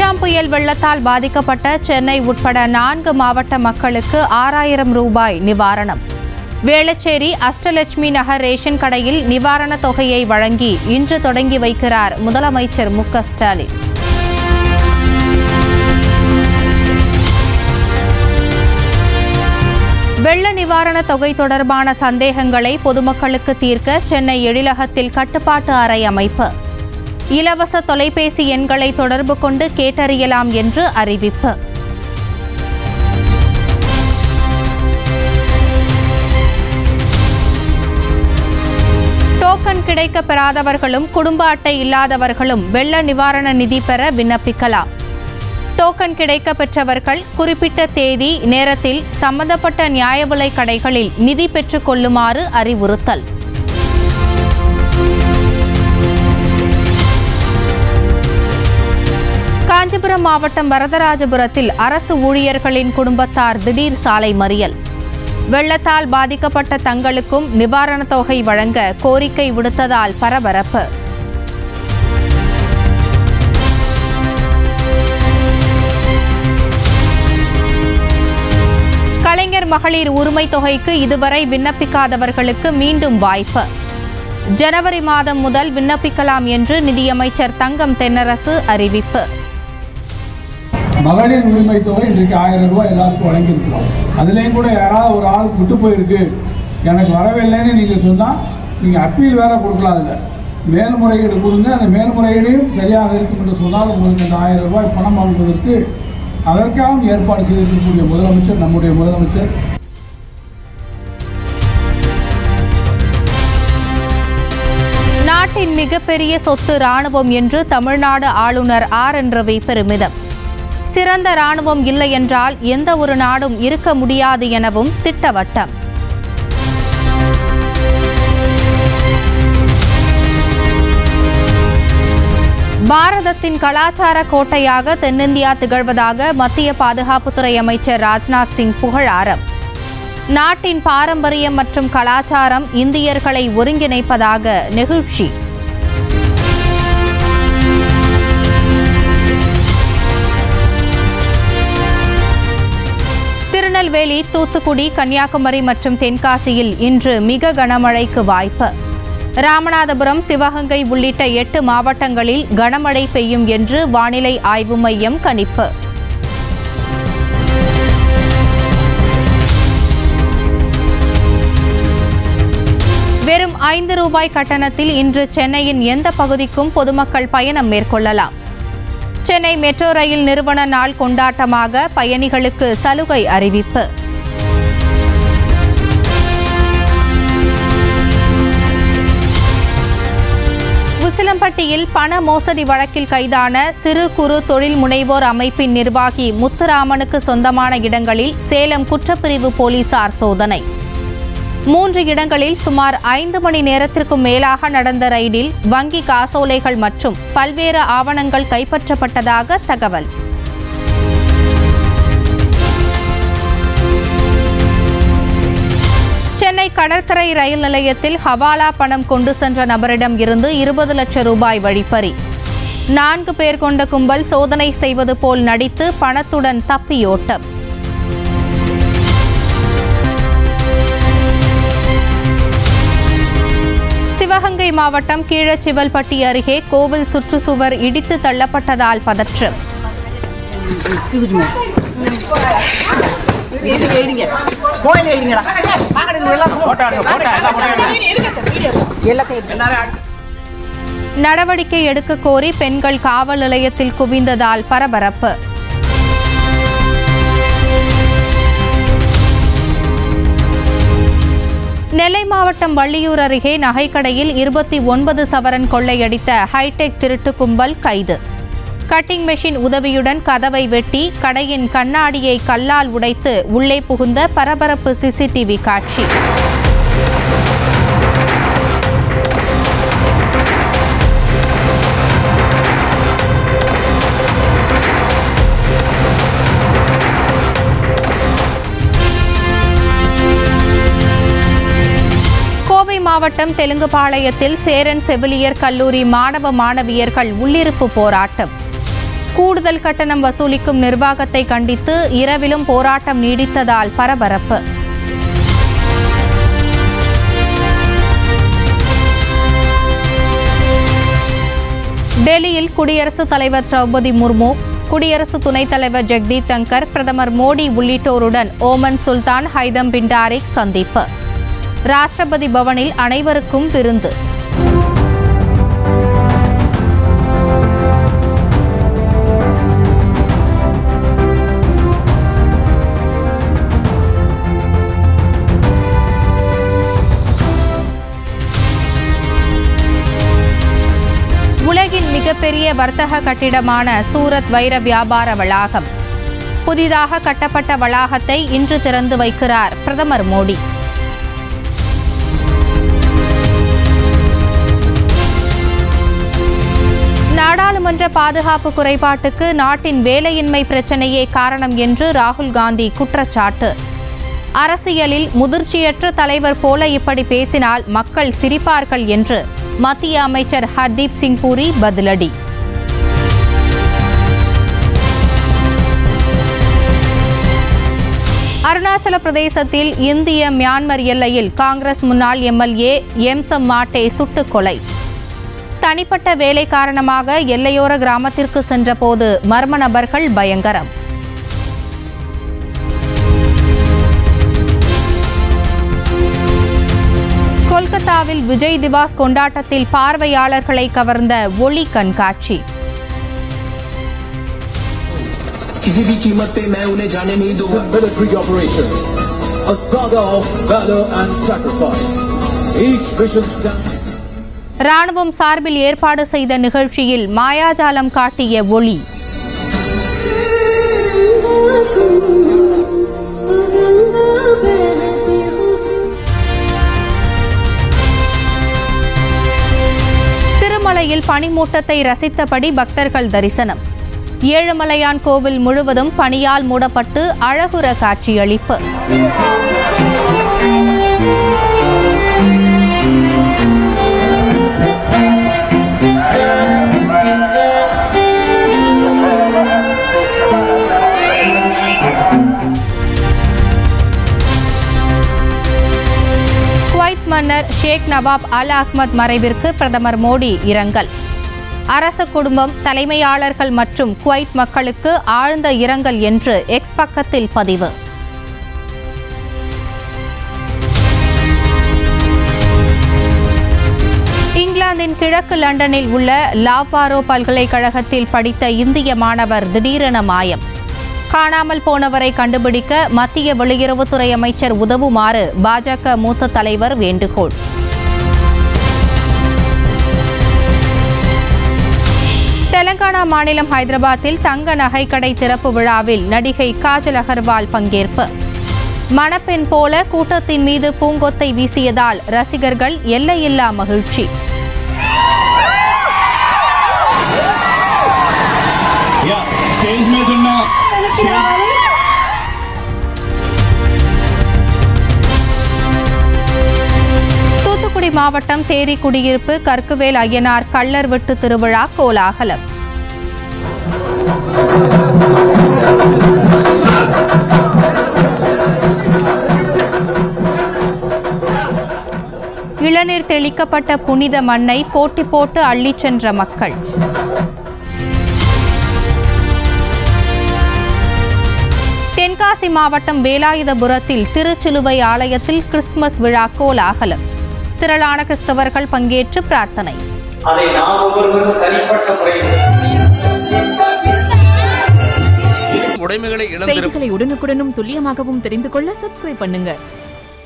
Michaung புயல் வெள்ளத்தால் பாதிக்கப்பட்ட சென்னை உட்பட நான்கு மாவட்ட மக்களுக்கு ஆறாயிரம் ரூபாய் நிவாரணம் வேளச்சேரி அஷ்டலட்சுமி நகர் ரேஷன் கடையில் நிவாரணத் தொகையை வழங்கி இன்று தொடங்கி வைக்கிறார் முதலமைச்சர் மு க ஸ்டாலின் வெள்ள நிவாரணத் தொகை தொடர்பான சந்தேகங்களை பொதுமக்களுக்கு தீர்க்க சென்னை எழிலகத்தில் கட்டுப்பாட்டு அறை அமைப்பு இலவச தொலைபேசி எண்களை தொடர்பு கொண்டு கேட்டறியலாம் என்று அறிவிப்பு டோக்கன் கிடைக்க பெறாதவர்களும் குடும்ப அட்டை இல்லாதவர்களும் வெள்ள நிவாரண நிதி பெற விண்ணப்பிக்கலாம் டோக்கன் கிடைக்க பெற்றவர்கள் குறிப்பிட்ட தேதி நேரத்தில் சம்பந்தப்பட்ட நியாய விலைக் கடைகளில் நிதி பெற்றுக் கொள்ளுமாறு அறிவுறுத்தல் காஞ்சிபுரம் மாவட்டம் வரதராஜபுரத்தில் அரசு ஊழியர்களின் குடும்பத்தார் திடீர் சாலை மறியல் வெள்ளத்தால் பாதிக்கப்பட்ட தங்களுக்கும் நிவாரணத் தொகை வழங்க கோரிக்கை விடுத்ததால் பரபரப்பு கலைஞர் மகளிர் உரிமை தொகைக்கு இதுவரை விண்ணப்பிக்காதவர்களுக்கு மீண்டும் வாய்ப்பு ஜனவரி மாதம் முதல் விண்ணப்பிக்கலாம் என்று நிதியமைச்சர் தங்கம் தென்னரசு அறிவிப்பு மகளிர் உரிமை தொகை இன்றைக்கு ஆயிரம் ரூபாய் எல்லாருக்கும் வழங்கியிருக்கிறோம் அதுலேயும் கூட யாராவது ஒரு ஆள் விட்டு போயிருக்கு எனக்கு வரவில்லைன்னு நீங்கள் சொன்னால் நீங்கள் அப்பீல் வேற கொடுக்கலாம் அதில் மேல்முறையீடு கொடுங்க அந்த மேல்முறையீடையும் சரியாக இருக்கும் என்று சொன்னால் உங்களுக்கு இந்த ஆயிரம் ரூபாய் பணம் வாங்குவதற்கு அதற்காகவும் ஏற்பாடு செய்திருக்கக்கூடிய முதலமைச்சர் நம்முடைய முதலமைச்சர் நாட்டின் மிகப்பெரிய சொத்து ராணுவம் என்று தமிழ்நாடு ஆளுநர் ஆர் என் ரவி பெருமிதம் சிறந்த ராணுவம் இல்லை என்றால் எந்த ஒரு நாடும் இருக்க முடியாது எனவும் திட்டவட்டம் பாரதத்தின் கலாச்சார கோட்டையாக தென்னிந்தியா திகழ்வதாக மத்திய பாதுகாப்புத்துறை அமைச்சர் ராஜ்நாத் சிங் புகழாரம் நாட்டின் பாரம்பரியம் மற்றும் கலாச்சாரம் இந்தியர்களை ஒருங்கிணைப்பதாக நெகிழ்ச்சி திருநெல்வேலி தூத்துக்குடி கன்னியாகுமரி மற்றும் தென்காசியில் இன்று மிக கனமழைக்கு வாய்ப்பு ராமநாதபுரம் சிவகங்கை உள்ளிட்ட எட்டு மாவட்டங்களில் கனமழை பெய்யும் என்று வானிலை ஆய்வு மையம் கணிப்பு வெறும் ஐந்து ரூபாய் கட்டணத்தில் இன்று சென்னையின் எந்த பகுதிக்கும் பொதுமக்கள் பயணம் மேற்கொள்ளலாம் சென்னை மெட்ரோ ரயில் நிறுவன நாள் கொண்டாட்டமாக பயணிகளுக்கு சலுகை அறிவிப்பு உசிலம்பட்டியில் பண மோசடி வழக்கில் கைதான சிறு குறு தொழில் முனைவோர் அமைப்பின் நிர்வாகி முத்துராமனுக்கு சொந்தமான இடங்களில் சேலம் குற்றப்பிரிவு போலீசார் சோதனை மூன்று இடங்களில் சுமார் ஐந்து மணி நேரத்திற்கும் மேலாக நடந்த ரைடில் வங்கி காசோலைகள் மற்றும் பல்வேறு ஆவணங்கள் கைப்பற்றப்பட்டதாக தகவல் சென்னை கடற்கரை ரயில் நிலையத்தில் ஹவாலா பணம் கொண்டு சென்ற நபரிடம் இருந்து இருபது லட்சம் ரூபாய் வழிப்பறி நான்கு பேர் கொண்ட கும்பல் சோதனை செய்வது போல் நடித்து பணத்துடன் தப்பியோட்டம் சிவகங்கை மாவட்டம் கீழச்சிவல்பட்டி அருகே கோவில் சுற்றுச்சுவர் இடித்து தள்ளப்பட்டதால் பதற்றம் கோயில் எழுதிங்கடா பாக்கறது எல்லாத்தையும் நடவடிக்கை எடுக்க கோரி பெண்கள் காவல் நிலையத்தில் குவிந்ததால் பரபரப்பு நெல்லை மாவட்டம் வள்ளியூர் அருகே நகைக்கடையில் இருபத்தி ஒன்பது சவரன் கொள்ளையடித்த ஹைடெக் திருட்டு கும்பல் கைது கட்டிங் மெஷின் உதவியுடன் கதவை வெட்டி கடையின் கண்ணாடியை கல்லால் உடைத்து உள்ளே புகுந்த பரபரப்பு சிசிடிவி காட்சி கோவை மாவட்டம் தெலுங்குபாளையத்தில் சேரன் செவிலியர் கல்லூரி மாணவ மாணவியர்கள் உள்ளிருப்பு போராட்டம் கூடுதல் கட்டணம் வசூலிக்கும் நிர்வாகத்தை கண்டித்து இரவிலும் போராட்டம் நீடித்ததால் பரபரப்பு டெல்லியில் குடியரசுத் தலைவர் திரௌபதி முர்மு குடியரசு துணைத் தலைவர் ஜெக்தீப் தங்கர் பிரதமர் மோடி உள்ளிட்டோருடன் ஓமன் சுல்தான் ஹைதம் பின் டாரிக் சந்திப்பு ராஷ்டிரபதி பவனில் அனைவருக்கும் விருந்து உலகின் மிகப்பெரிய வர்த்தக கட்டிடமான சூரத் வைர வியாபார வளாகம் புதிதாக கட்டப்பட்ட வளாகத்தை இன்று திறந்து வைக்கிறார் பிரதமர் மோடி நாடாளுமன்ற பாதுகாப்பு குறைபாட்டுக்கு நாட்டின் வேலையின்மை பிரச்சனையே காரணம் என்று ராகுல் காந்தி குற்றச்சாட்டு அரசியலில் முதிர்ச்சியற்ற தலைவர் போல இப்படி பேசினால் மக்கள் சிரிப்பார்கள் என்று மத்திய அமைச்சர் ஹர்தீப் சிங் பூரி பதிலடி அருணாச்சல பிரதேசத்தில் இந்திய மியான்மர் எல்லையில் காங்கிரஸ் முன்னாள் எம்எல்ஏ எம்சம் மாட்டே சுட்டுக் கொலை தனிப்பட்ட வேலை காரணமாக எல்லையோர கிராமத்திற்கு சென்றபோது மர்ம நபர்கள் பயங்கரம் கொல்கத்தாவில் விஜய் திவாஸ் கொண்டாட்டத்தில் பார்வையாளர்களை கவர்ந்த ஒளி கண்காட்சி किसी भी कीमत पे मैं उन्हें जाने नहीं दूंगा military operations, a saga of valor and sacrifice. Each mission stands. ராணுவம் சார்பில் ஏற்பாடு செய்த நிகழ்ச்சியில் மாயாஜாலம் காட்டிய ஒளி திருமலையில் பனிமூட்டத்தை ரசித்தபடி பக்தர்கள் தரிசனம் ஏழுமலையான் கோவில் முழுவதும் பனியால் மூடப்பட்டு அழகுற காட்சியளிப்பு குவைத் மன்னர் ஷேக் நவாப் அல் அஹ்மத் மறைவிற்கு பிரதமர் மோடி இரங்கல் அரச குடும்பம் தலைமையாளர்கள் மற்றும் குவைத் மக்களுக்கு ஆழ்ந்த இரங்கல் என்று எக்ஸ் பக்கத்தில் பதிவு இங்கிலாந்தின் கிழக்கு லண்டனில் உள்ள லாவாரோ பல்கலைக்கழகத்தில் படித்த இந்திய மாணவர் திடீரென மாயம் காணாமல் போனவரை கண்டுபிடிக்க மத்திய வெளியுறவுத்துறை அமைச்சர் உதவுமாறு பாஜக மூத்த தலைவர் வேண்டுகோள் தெலங்கானா மாநிலம் ஹைதராபாத்தில் தங்க நகைக்கடை திறப்பு விழாவில் நடிகை காஜல் அகர்வால் பங்கேற்பு மணப்பெண் போல கூட்டத்தின் மீது பூங்கொத்தை வீசியதால் ரசிகர்கள் எல்லையில்லா மகிழ்ச்சி या स्टेज में दुन्ना தூத்துக்குடி மாவட்டம் தேரி குடியிருப்பு கற்குவேல் ஐயனார் கள்ளர் வெட்டு திருவிழா கோலாகலம் இளநீர் தெளிக்கப்பட்ட புனித மண்ணை போட்டி போட்டு அள்ளிச் சென்ற மக்கள் தென்காசி மாவட்டம் வேலாயுதபுரத்தில் திருச்சிலுவை ஆலயத்தில் கிறிஸ்துமஸ் விழா கோலாகலம் திரளான கிறிஸ்தவர்கள் பங்கேற்று பிரார்த்தனை அதை நாம் ஒவ்வொருவரும் தனிப்பட்ட முறையில் உடைமைகளை இழந்திருக்கும் செய்திகளை உடனுக்குடனும் துல்லியமாகவும் தெரிந்து கொள்ள சப்ஸ்கிரைப் பண்ணுங்க